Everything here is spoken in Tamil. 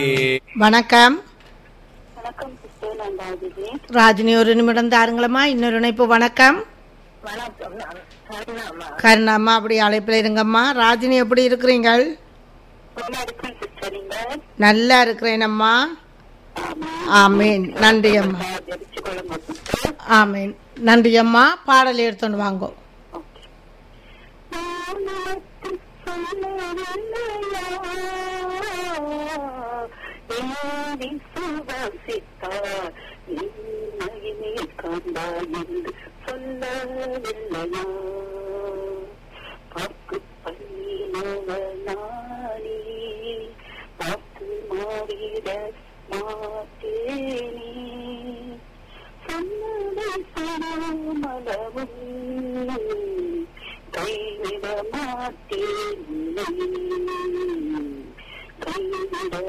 வணக்கம் வணக்கம் சிஸ்டர் நான் ராஜிஜி ராஜினி ஒரு நிமிடம் தாருங்களம்மா இன்னொரு இணைப்பு வணக்கம் வணக்கம் நான் கருணாமா கருணாம்மா அப்படி அழைப்பில் இருங்கம்மா ராஜினி எப்படி இருக்கிறீங்கள் நல்லா இருக்கேன் சிஸ்டர் நீங்க நல்லா இருக்கிறேன் அம்மா ஆமீன் நன்றி அம்மா ஜெபிச்சு கொள்ளுங்க சிஸ்டர் ஆமீன் நன்றி அம்மா பாடல் எடுத்துட்டு வாங்கோ ஓகே வானத்து சொல்லவில்லையா, ஏறி சுவாசித்தார், நின்னையே கண்டாய் என்று சொல்லவில்லையா பார்க்கு பண்ணினவனானே பார்த்து மாறிட மாட்டேனே சொன்னதை சொல்லாமலவும் கைவிட மாட்டேன் உன்னை. கைவிட